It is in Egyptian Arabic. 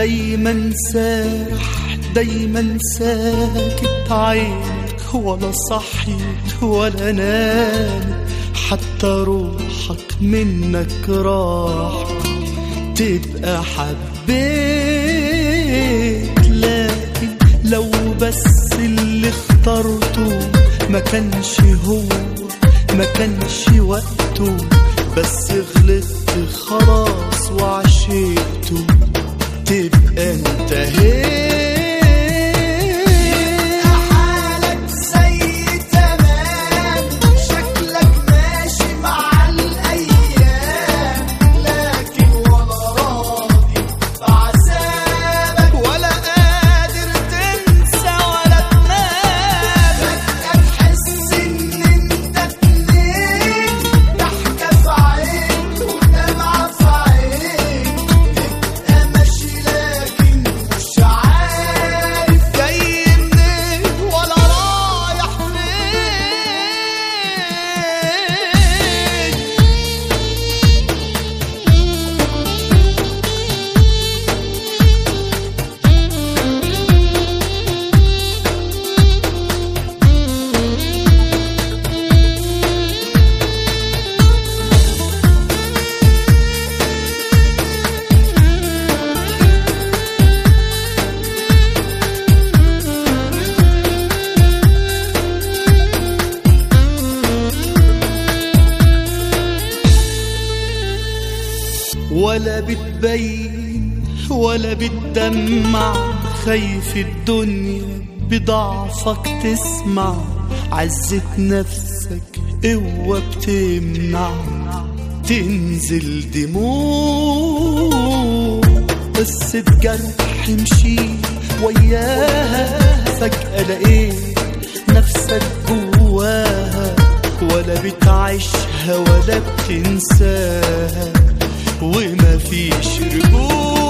دايما سارح دايما ساكت عينك ولا صحيت ولا نام حتى روحك منك راح تبقى حبيت لكن لو بس اللي اخترته ما كانش هو ما كانش وقته بس غلطت خلاص وعشقته تبقى انتهيت حالك زي تمام شكلك ماشي مع الأيام لكن ولا راضي بعذابك ولا قادر تنسى ولا تنام فجأة تحس إن أنت اتنين ضحكة في عين ودمعة في عين تبقى ماشي لكن مش عارف جاي منين ولا رايح فين ولا بتبين ولا بتدمع خايف الدنيا بضعفك تسمع عزة نفسك قوة بتمنع تنزل دموع قصة جرح مشي وياها فجأة لقيت نفسك جواها ولا بتعيشها ولا بتنساها وما فيش رجوع